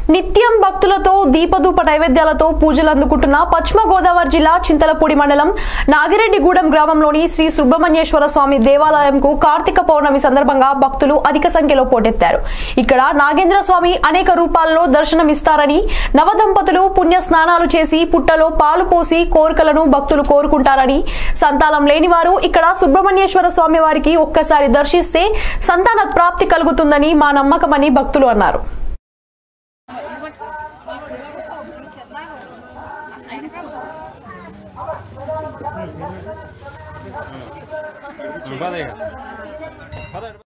నిత్యం భక్తులతో దీపధూప నైవేద్యాలతో పూజలు అందుకుంటున్న పశ్చిమ గోదావరి జిల్లా చింతలపూడి మండలం నాగిరెడ్డిగూడెం గ్రామంలోని శ్రీ సుబ్రహ్మణ్యేశ్వర స్వామి దేవాలయంకు కార్తీక పౌర్ణమి సందర్భంగా భక్తులు అధిక సంఖ్యలో పోటెత్తారు ఇక్కడ నాగేంద్ర స్వామి అనేక రూపాల్లో దర్శనమిస్తారని నవదంపతులు పుణ్య స్నానాలు చేసి పుట్టలో పాలు పోసి కోరికలను భక్తులు కోరుకుంటారని సంతానం లేని వారు ఇక్కడ సుబ్రహ్మణ్యేశ్వర స్వామి వారికి ఒక్కసారి దర్శిస్తే సంతాన ప్రాప్తి కలుగుతుందని మా నమ్మకమని భక్తులు అన్నారు పదేగా